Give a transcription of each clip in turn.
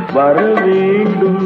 வர வேண்டும்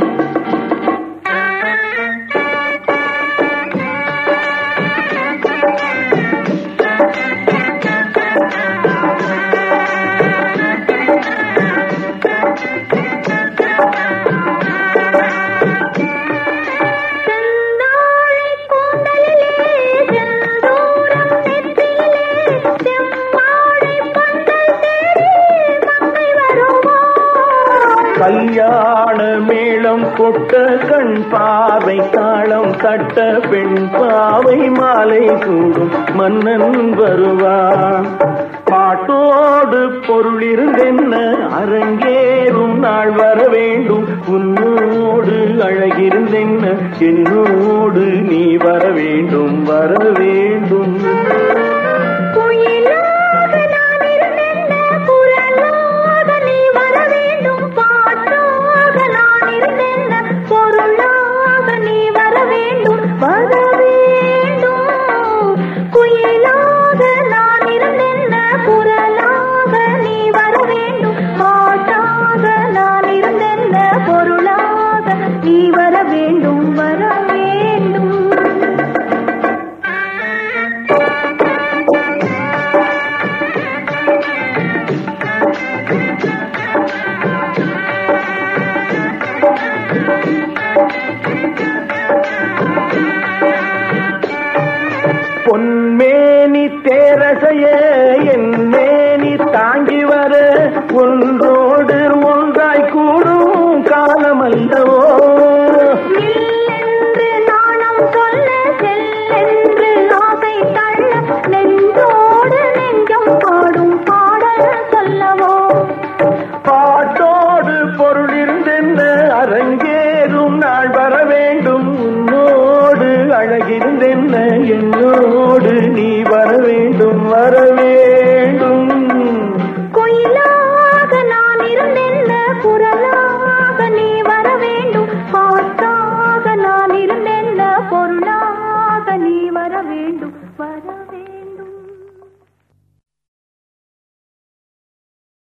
செந்தாழை கூந்தலிலே செந்தூரம் நெற்றியிலே செம்மாடை பந்தல் தேடி மங்கை வருவாள் கல்யாண மேளம் கொட்ட கண் பாவை தாளம் தட்ட பெண் பாவை மாலை சூடும் மன்னன் வருவான் பாட்டோடு பொருள் இருந்தென்ன அரங்கேறும் நாள் வர வேண்டும் உன்னோடு அழகிருந்தென்ன என்னோடு நீ வர வேண்டும் வர வேண்டும் குயிலாக நான் இருந்தென்ன குரலாக நீ வர வேண்டும் பாட்டாக நான் இருந்தென்ன பொருளாக நீ வர வேண்டும் வர வேண்டும் குயிலாக நான் இருந்தென்ன குரலாக நீ வர வேண்டும் பாட்டாக நான் இருந்தென்ன பொருளாக நீ வர வேண்டும் வர வேண்டும் பொன்மேனி தேரசைய என் மேனி தாங்கி வர ஒன்றோடு ஒன்றாய் கூடும் காலமல்லவோ நில்லென்று நாணம் சொல்ல செல்லென்று ஆசை தள்ள நெஞ்சோடு நெஞ்சம் பாடும் பாடல் சொல்லவோ பாட்டோடு பொருள் இருந்தென்ன அரங்கேறும் நாள் வர வேண்டும் உன்னோடு அழகிருந்தென்ன என்னோடு நீ வர வேண்டும் வர வேண்டும்